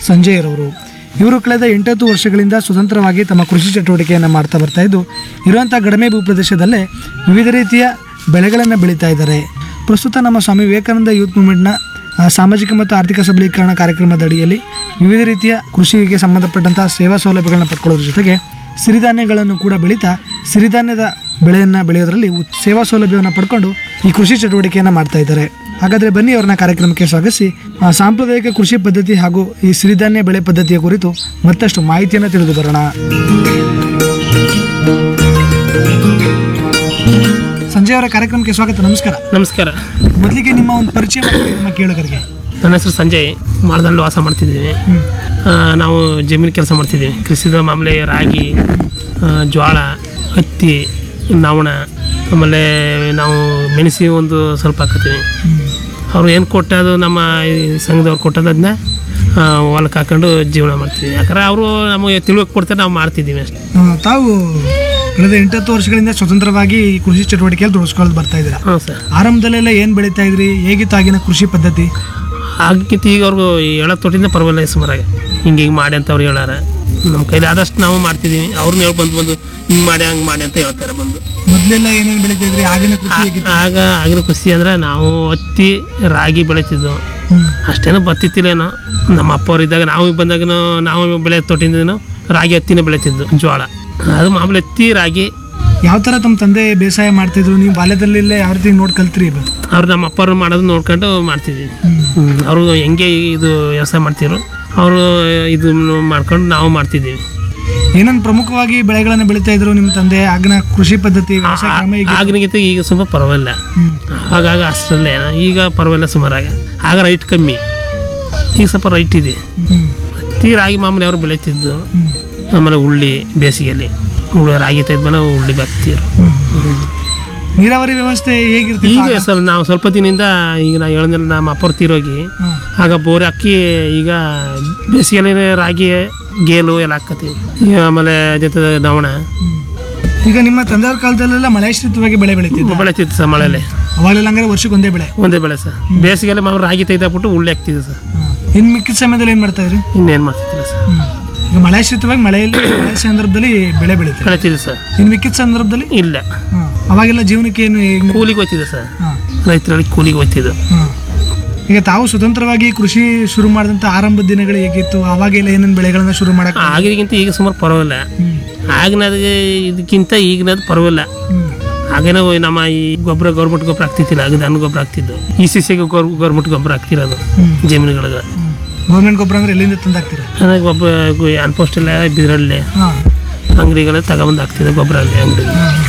ಸಂಜಯ್ ರವರು ಇವರು ಕಳೆದ ಎಂಟತ್ತು ವರ್ಷಗಳಿಂದ ಸ್ವತಂತ್ರವಾಗಿ ತಮ್ಮ ಕೃಷಿ ಚಟುವಟಿಕೆಯನ್ನು ಮಾಡ್ತಾ ಬರ್ತಾ ಇದ್ದು ಇರುವಂಥ ಕಡಿಮೆ ಭೂಪ್ರದೇಶದಲ್ಲೇ ವಿವಿಧ ರೀತಿಯ ಬೆಳೆಗಳನ್ನು ಬೆಳೀತಾ ಇದ್ದಾರೆ ಪ್ರಸ್ತುತ ನಮ್ಮ ಸ್ವಾಮಿ ವಿವೇಕಾನಂದ ಯೂತ್ ಮೂವ್ಮೆಂಟ್ನ ಆ, ಸಾಮಾಜಿಕ ಮತ್ತು ಆರ್ಥಿಕ ಸಬಲೀಕರಣ ಕಾರ್ಯಕ್ರಮದ ಅಡಿಯಲ್ಲಿ ವಿವಿಧ ರೀತಿಯ ಕೃಷಿಗೆ ಸಂಬಂಧಪಟ್ಟಂತಹ ಸೇವಾ ಸೌಲಭ್ಯಗಳನ್ನು ಪಡ್ಕೊಳ್ಳೋದ್ರ ಜೊತೆಗೆ ಸಿರಿಧಾನ್ಯಗಳನ್ನು ಕೂಡ ಬೆಳೀತಾ ಸಿರಿಧಾನ್ಯದ ಬೆಳೆಯನ್ನು ಬೆಳೆಯೋದ್ರಲ್ಲಿ ಉತ್- ಸೇವಾ ಸೌಲಭ್ಯವನ್ನು ಪಡ್ಕೊಂಡು ಈ ಕೃಷಿ ಚಟುವಟಿಕೆಯನ್ನು ಮಾಡ್ತಾ ಇದ್ದಾರೆ ಹಾಗಾದರೆ ಬನ್ನಿ ಅವ್ರನ್ನ ಕಾರ್ಯಕ್ರಮಕ್ಕೆ ಸ್ವಾಗತಿಸಿ ಆ, ಸಾಂಪ್ರದಾಯಿಕ ಕೃಷಿ ಪದ್ಧತಿ ಹಾಗೂ ಈ ಸಿರಿಧಾನ್ಯ ಬೆಳೆ ಪದ್ಧತಿಯ ಕುರಿತು ಮತ್ತಷ್ಟು ಮಾಹಿತಿಯನ್ನು ತಿಳಿದು ಬರೋಣ ಸಂಜಯ್ ಅವರ ಕಾರ್ಯಕ್ರಮಕ್ಕೆ ಸ್ವಾಗತ ನಮಸ್ಕಾರ ನಮಸ್ಕಾರ ಮೊದಲಿಗೆ ನಿಮ್ಮ ಒಂದು ಪರಿಚಯ ಮಾಡಿ ನಮ್ಮ ಕೇಳುಗರಿಗೆ ನನ್ನ ಹೆಸರು ಸಂಜಯ್ ಮಾಳದಲ್ಲಿ ವಾಸ ಮಾಡ್ತಿದ್ದೀವಿ ಆ, ನಾವು ಜಮೀನು ಕೆಲಸ ಮಾಡ್ತಿದ್ದೀವಿ ಕೃಷಿದ ಮಾಮೂಲಿ ರಾಗಿ ಆ, ಜೋಳ ಹತ್ತಿ ನವಣ ಆಮೇಲೆ ನಾವು ಮೆಣಸಿ ಒಂದು ಸ್ವಲ್ಪ ಹಾಕತ್ತೀವಿ ಅವ್ರು ಏನು ಕೊಟ್ಟದು ನಮ್ಮ ಈ ಸಂಘದವ್ರು ಕೊಟ್ಟದ್ದು ಅದನ್ನ ಹೊಲಕ್ಕೆ ಹಾಕೊಂಡು ಜೀವನ ಮಾಡ್ತೀವಿ ಯಾಕಂದ್ರೆ ಅವರು ನಮಗೆ ತಿಳುವಳಿಕೆ ಕೊಡ್ತಾರೆ ನಾವು ಮಾಡ್ತಿದ್ದೀವಿ ಅಷ್ಟೇ ಆ, ತಾವು ಕಳೆದ ಎಂಟತ್ತು ವರ್ಷಗಳಿಂದ ಸ್ವತಂತ್ರವಾಗಿ ಈ ಕೃಷಿ ಚಟುವಟಿಕೆಯಲ್ಲಿ ತೊಡಗಿಸ್ಕೊಂಡು ಬರ್ತಾ ಇದ್ದೀರಾ ಹಾಂ ಸರ್ ಆರಂಭದಲ್ಲೆಲ್ಲ ಏನು ಬೆಳೀತಾ ಇದ್ರಿ ಹೇಗಿತ್ತು ಆಗಿನ ಕೃಷಿ ಪದ್ಧತಿ ಆಗಕ್ಕಿಂತ ಈಗ ಅವ್ರಿಗೂ ಹೇಳೋ ತೊಟ್ಟಿಂದ ಪರವಾಗಿಲ್ಲ ಸುಮಾರಾಗಿ ಹಿಂಗೆ ಹಿಂಗೆ ಮಾಡಿ ಅಂತ ಅವ್ರು ಹೇಳಾರ ನಮ್ಮ ಕೈಲಿ ಆದಷ್ಟು ನಾವು ಮಾಡ್ತಿದ್ದೀವಿ ಅವ್ರನ್ನ ಹೇಳಿ ಬಂದು ಬಂದು ಹಿಂಗೆ ಮಾಡಿ ಹಂಗೆ ಮಾಡಿ ಅಂತ ಹೇಳ್ತಾರೆ ಬಂದು ಮೊದಲೆಲ್ಲ ಏನೇನು ಬೆಳೀತಾ ಇದ್ರಿ ಆಗಿನ ಕೃಷಿ ಹೇಗಿತ್ತು ಆಗ ಆಗಿನ ಖುಷಿ ಅಂದ್ರೆ ನಾವು ಹತ್ತಿ ರಾಗಿ ಬೆಳೀತಿದ್ವು ಹ್ಮ್. ಅಷ್ಟೇನೋ ಬರ್ತಿತ್ತಿಲ್ಲೇನೋ ನಮ್ಮ ಅಪ್ಪ ಅವ್ರು ಇದ್ದಾಗ ನಾವು ಬಂದಾಗ ನಾವು ಬೆಳೆ ತೊಟ್ಟಿಂದ ರಾಗಿ ಹತ್ತಿನೇ ಬೆಳೀತಿದ್ದು ಜೋಳ ಅದು ಮಾಮೂಲಿ ಹತ್ತಿ ರಾಗಿ ಯಾವ ಥರ ತಮ್ಮ ತಂದೆ ಬೇಸಾಯ ಮಾಡ್ತಿದ್ರು ನೀವು ಬಾಲ್ಯದಲ್ಲಿಲ್ಲೇ ಯಾವ ರೀತಿ ನೋಡಿ ಕಲ್ತ್ರಿ ಇದು ಅವ್ರು ನಮ್ಮ ಅಪ್ಪವ್ರು ಮಾಡೋದು ನೋಡ್ಕೊಂಡು ಮಾಡ್ತಿದ್ವಿ ಅವರು ಹೆಂಗೆ ಇದು ವ್ಯವಸಾಯ ಮಾಡ್ತಿದ್ರು ಅವರು ಇದು ಮಾಡ್ಕೊಂಡು ನಾವು ಮಾಡ್ತಿದ್ದೀವಿ ಏನೊಂದು ಪ್ರಮುಖವಾಗಿ ಬೆಳೆಗಳನ್ನು ಬೆಳೀತಾ ಇದ್ರು ನಿಮ್ಮ ತಂದೆ ಆಗಿನ ಕೃಷಿ ಪದ್ಧತಿ ವ್ಯವಸಾಯ ಕ್ರಮ ಹೇಗೆ ಆಗಿನಗಿಂತ ಈಗ ಸ್ವಲ್ಪ ಪರವಾಗಿಲ್ಲ ಹ್ಮ್. ಆಗಾಗ ಅಷ್ಟರಲ್ಲೇ ಈಗ ಪರವಾಗಿಲ್ಲ ಸುಮಾರಾಗ ಆಗ ರೈಟ್ ಕಮ್ಮಿ ಈಗ ಸ್ವಲ್ಪ ರೈಟ್ ಇದೆ ಹ್ಮ್. ಹತ್ತಿ ರಾಗಿ ಮಾಮೂಲಿ ಅವರು ಬೆಳೀತಿದ್ದು ಹ್ಮ್. ಆಮೇಲೆ ಉಳ್ಳಿ ಬೇಸಿಗೆಯಲ್ಲಿ ಉಳ್ಳಿ ರಾಗಿ ತೆಗೆದ್ಮೇಲೆ ಉಳ್ಳಿ ಬರ್ತಿದ್ರು ನೀರಾವರಿ ವ್ಯವಸ್ಥೆ ಹೇಗಿರ್ತಿತ್ತು ಈಗ ಆಗ? ಸ್ವಲ್ಪ ನಾವು ಸ್ವಲ್ಪ ದಿನದಿಂದ ಈಗ ನಾವು ಹೇಳಿದ್ರೆ ನಮ್ಮ ಅಪ್ಪರು ತೀರೋಗಿ ಹ್ಮ್. ಆಗ ಬೋರೆ ಅಕ್ಕಿ ಈಗ ಬೇಸಿಗೆಯಲ್ಲಿ ರಾಗಿ ಗೇಲು ಎಲ್ಲ ಹಾಕತ್ತೀವಿ ಈಗ ಆಮೇಲೆ ಜೊತೆ ನವಣ ಹ್ಮ್. ಈಗ ನಿಮ್ಮ ತಂದೆಯವ್ರ ಕಾಲದಲ್ಲೆಲ್ಲ ಮಳೆಶ್ರಿತವಾಗಿ ಬೆಳೆ ಬೆಳೀತಿದ್ರು ಬೆಳೀತಿತ್ತು ಸರ್ ಮಳೆಯಲ್ಲಿ ಅವಾಗೆಲ್ಲ ಹಂಗಾರೆ ವರ್ಷಕ್ಕೆ ಒಂದೇ ಬೆಳೆ ಒಂದೇ ಬೆಳೆ ಸರ್ ಬೇಸಿಗೆಯಲ್ಲಿ ಮಾಮೂಲಿ ರಾಗಿ ತೆಗೆದಾಕ್ಬಿಟ್ಟು ಉಳ್ಳಿ ಹಾಕ್ತಿದ್ವಿ ಸರ್ ಇನ್ನು ಮಿಕ್ಕಿದ ಸಮಯದಲ್ಲಿ ಏನು ಮಾಡ್ತಾ ಇದ್ರಿ ಇನ್ನೇನು ಮಾಡ್ತಿದ್ದಿಲ್ಲ ಸರ್ ಈಗ ಮಳೆಶ್ರಿತವಾಗಿ ಮಳೆಯಲ್ಲಿ ಮಳೆ ಸಂದರ್ಭದಲ್ಲಿ ಬೆಳೆ ಬೆಳೀತಾರೆ ಬೆಳೀತಿದ್ವಿ ಸರ್ ಇನ್ನು ಮಿಕ್ಕಿದ ಸಂದರ್ಭದಲ್ಲಿ ಇಲ್ಲ ಹ್ಮ್. ಅವಾಗೆಲ್ಲ ಜೀವನಕ್ಕೆ ಏನು ಹೇಗೆ ಕೂಲಿಗೆ ಹೋಗ್ತಿದ್ದೆ ಸರ್ ಹಾಂ ರೈತರಲ್ಲಿ ಕೂಲಿಗೆ ಹೋಗ್ತಿದ್ದು ಹ್ಮ್. ಈಗ ತಾವು ಸ್ವತಂತ್ರವಾಗಿ ಕೃಷಿ ಶುರು ಮಾಡಿದಂಥ ಆರಂಭದ ದಿನಗಳು ಹೇಗಿತ್ತು ಅವಾಗೆಲ್ಲ ಏನೇನು ಬೆಳೆಗಳನ್ನ ಶುರು ಮಾಡಕ್ ಆಗಿನಗಿಂತ ಈಗ ಸುಮಾರು ಪರವಾಗಿಲ್ಲ ಹ್ಮ್. ಆಗಿನದು ಇದಕ್ಕಿಂತ ಈಗಿನದು ಪರವಾಗಿಲ್ಲ ಹ್ಮ್. ಆಗೇನೋ ನಮ್ಮ ಈ ಗೊಬ್ಬರ ಗೌರ್ಮೆಂಟ್ ಗೊಬ್ಬರ ಆಗ್ತಿತ್ತಿಲ್ಲ ಆಗ ದನ ಗೊಬ್ಬರ ಆಗ್ತಿದ್ದು ಈ ಸಿ ಸಿಗೆ ಗೌರ್ಮೆಂಟ್ ಗೊಬ್ಬರ ಆಗ್ತಿರೋದು ಹ್ಮ್. ಜಮೀನುಗಳಿಗೆ ಹ್ಮ್. ಗೌರ್ಮೆಂಟ್ ಗೊಬ್ಬರ ಅಂದ್ರೆ ಎಲ್ಲಿಂದ ತಂದಾಕ್ತೀರಾ ಚೆನ್ನಾಗಿ ಗೊಬ್ಬರ ಅನ್ಪೋಸ್ಟ್ ಎಲ್ಲ ಬಿದ್ರಲ್ಲಿ ಹಾಂ ಅಂಗಡಿಗಳ ತಗೊಬಂದು ಹಾಕ್ತಿದ್ದೆ ಗೊಬ್ಬರ ಅಲ್ಲಿ ಅಂಗಡಿ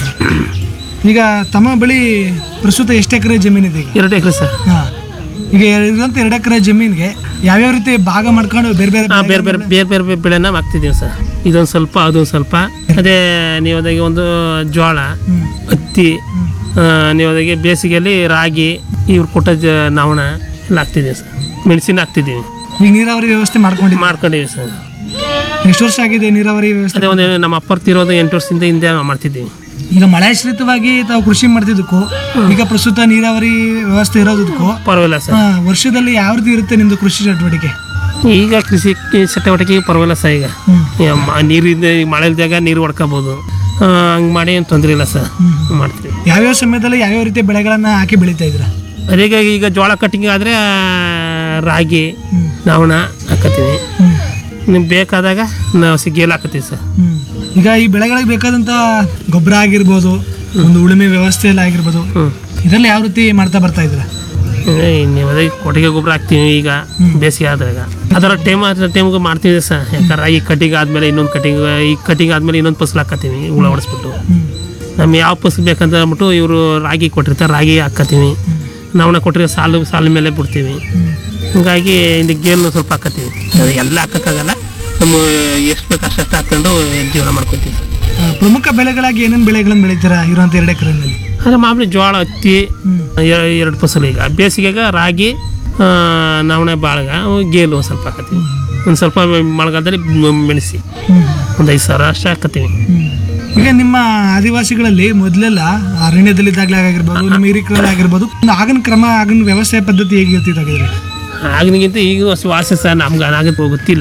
ಈಗ ತಮ್ಮ ಬಳಿ ಪ್ರಸ್ತುತ ಎಷ್ಟು ಎಕರೆ ಜಮೀನಿದೆ ಈಗ ಎರಡು ಎಕರೆ ಸರ್ ಹಾಂ ಈಗ ಇರುವಂಥ ಎರಡು ಎಕರೆ ಜಮೀನಿಗೆ ಯಾವ್ಯಾವ ರೀತಿ ಭಾಗ ಮಾಡ್ಕೊಂಡು ಬೇರೆ ಬೇರೆ ಹಾಂ ಬೇರೆ ಬೇರೆ ಬೇರೆ ಬೇರೆ ಬೇರೆ ಬೆಳೆನ ಹಾಕ್ತಿದ್ದೀವಿ ಸರ್ ಇದೊಂದು ಸ್ವಲ್ಪ ಅದೊಂದು ಸ್ವಲ್ಪ ಅದೇ ನೀವು ಅದಾಗೆ ಒಂದು ಜೋಳ ಹ್ಮ್. ಹತ್ತಿ ಆ, ನೀವು ಅದಾಗೆ ಬೇಸಿಗೆಯಲ್ಲಿ ರಾಗಿ ಇವ್ರು ಕೊಟ್ಟ ಜ ನವಣ ಎಲ್ಲ ಹಾಕ್ತಿದ್ದೀವಿ ಸರ್ ಮೆಣಸಿನ ಹಾಕ್ತಿದ್ದೀವಿ ಈಗ ನೀರಾವರಿ ವ್ಯವಸ್ಥೆ ಮಾಡ್ಕೊಂಡಿದ್ದೀವಿ ಮಾಡ್ಕೊಂಡಿದ್ದೀವಿ ಸರ್ ಎಷ್ಟು ವರ್ಷ ಆಗಿದೆ ನೀರಾವರಿ ವ್ಯವಸ್ಥೆ ಅದೇ ಒಂದು ನಮ್ಮ ಅಪ್ಪರ್ ತಿರೋದು ಎಂಟು ವರ್ಷದಿಂದ ಹಿಂದೆ ಮಾಡ್ತಿದ್ದೀವಿ ಈಗ ಮಳೆಶ್ರಿತವಾಗಿ ತಾವು ಕೃಷಿ ಮಾಡ್ತಿದ್ದಕ್ಕೂ ಈಗ ಪ್ರಸ್ತುತ ನೀರಾವರಿ ವ್ಯವಸ್ಥೆ ಇರೋದಕ್ಕೂ ಪರವಾಗಿಲ್ಲ ಸರ್ ಹಾ, ವರ್ಷದಲ್ಲಿ ಯಾವ ರೀತಿ ಇರುತ್ತೆ ನಿಮ್ದು ಕೃಷಿ ಚಟುವಟಿಕೆ ಈಗ ಕೃಷಿ ಚಟುವಟಿಕೆ ಪರವಾಗಿಲ್ಲ ಸರ್ ಈಗ ಹ್ಮ್. ಈಗ ಮ- ನೀರಿದ್ದ ಈಗ ಮಳೆ ಇದ್ದಾಗ ನೀರು ಹೊಡ್ಕೋಬೋದು ಹಂಗೆ ಮಾಡಿ ಏನು ತೊಂದರೆ ಇಲ್ಲ ಸರ್ ಮಾಡ್ತೀವಿ ಯಾವ್ಯಾವ ಸಮಯದಲ್ಲಿ ಯಾವ್ಯಾವ ರೀತಿಯ ಬೆಳೆಗಳನ್ನ ಹಾಕಿ ಬೆಳೀತಾ ಇದ್ರ ಅದೇ ಈಗ ಜೋಳ ಕಟ್ಟಿಂಗ್ ಆದರೆ ರಾಗಿ ಹ್ಮ್. ನವಣ ಹಾಕತ್ತೀವಿ ಹ್ಮ್. ನಿಮ್ಗೆ ಬೇಕಾದಾಗ ನಾವು ಸಿಗ್ಗೇಲ್ ಹಾಕತ್ತೀವಿ ಸರ್ ಹ್ಮ್. ಈಗ ಈ ಬೆಳೆಗಳಿಗೆ ಬೇಕಾದಂತ ಗೊಬ್ಬರ ಆಗಿರ್ಬೋದು ಒಂದು ಉಳುಮೆ ವ್ಯವಸ್ಥೆ ಎಲ್ಲ ಆಗಿರ್ಬೋದು ಹ್ಞೂ ಇದೆಲ್ಲ ಯಾವ ರೀತಿ ಮಾಡ್ತಾ ಬರ್ತಾ ಇದ್ರ ನೀವು ಅದೇ ಕೊಟ್ಟಿಗೆ ಗೊಬ್ಬರ ಹಾಕ್ತೀವಿ ಈಗ ಬೇಸಿಗೆ ಆದಾಗ ಅದರ ಟೈಮ್ ಟೈಮ್ಗೆ ಮಾಡ್ತೀವಿ ಸರ್ ಯಾಕಂದ್ರೆ ಈ ಕಟ್ಟಿಗೆ ಆದಮೇಲೆ ಇನ್ನೊಂದು ಕಟ್ಟಿಂಗ್ ಈ ಕಟ್ಟಿಂಗ್ ಆದಮೇಲೆ ಇನ್ನೊಂದು ಫಸಲು ಹಾಕತ್ತೀವಿ ಹುಳ ಹೊಡೆಸ್ಬಿಟ್ಟು ನಮ್ಗೆ ಯಾವ ಫಸಲು ಬೇಕಂತ ಅಂದ್ಬಿಟ್ಟು ಇವರು ರಾಗಿ ಕೊಟ್ಟಿರ್ತಾರೆ ರಾಗಿ ಹಾಕತ್ತೀವಿ ನಾವನ್ನ ಕೊಟ್ಟಿರೋ ಸಾಲು ಸಾಲು ಮೇಲೆ ಬಿಡ್ತೀವಿ ಹೀಗಾಗಿ ಇಲ್ಲಿ ಗೇಲ್ನು ಸ್ವಲ್ಪ ಹಾಕತ್ತೀವಿ ಅದು ಎಲ್ಲ ಹಾಕೋಕ್ಕಾಗಲ್ಲ ನಮ್ಮ ಎಷ್ಟು ಬೇಕು ಅಷ್ಟು ಹಾಕೊಂಡು ಜೀವನ ಮಾಡ್ಕೊತೀವಿ ಪ್ರಮುಖ ಬೆಳೆಗಳಾಗಿ ಏನೇನು ಬೆಳೆಗಳನ್ನ ಬೆಳಿತೀರಾ ಇರುವಂತ ಎರಡು ಎಕರೆನಲ್ಲಿ ಆದರೆ ಮಾಮೂಲಿ ಜೋಳ ಹತ್ತಿ ಎ- ಎರಡು ಫಸಲು ಈಗ ಬೇಸಿಗೆಗೆ ರಾಗಿ ಆ, ನವಣೆ ಬಾಳ್ಗ ಅವು ಗೇಲು ಒಂದ್ ಸ್ವಲ್ಪ ಹಾಕತ್ತೀವಿ ಒಂದು ಸ್ವಲ್ಪ ಮಳೆಗಾಲದಲ್ಲಿ ಮ- ಮೆಣಸಿ ಒಂದು ಐದು ಸಾವಿರ ಅಷ್ಟು ಹಾಕತ್ತೀವಿ ಈಗ ನಿಮ್ಮ ಆದಿವಾಸಿಗಳಲ್ಲಿ ಮೊದಲೆಲ್ಲ ಅರಣ್ಯದಲ್ಲಿದ್ದಾಗಲೇ ಆಗಿರ್ಬೋದು ನಿಮ್ಮ ಹಿರಿಕರಲ್ಲಿ ಆಗಿರ್ಬೋದು ಒಂದು ಆಗಿನ ಕ್ರಮ ಆಗಿನ ವ್ಯವಸಾಯ ಪದ್ಧತಿ ಹೇಗಿರ್ತಿದ್ದಾಗಿದ್ರೆ ಆಗಿನಗಿಂತ ಈಗ ವಾಸ ಸಹ ನಮ್ಗೆ ಅನಾಗತ್ತೆ ಗೊತ್ತಿಲ್ಲ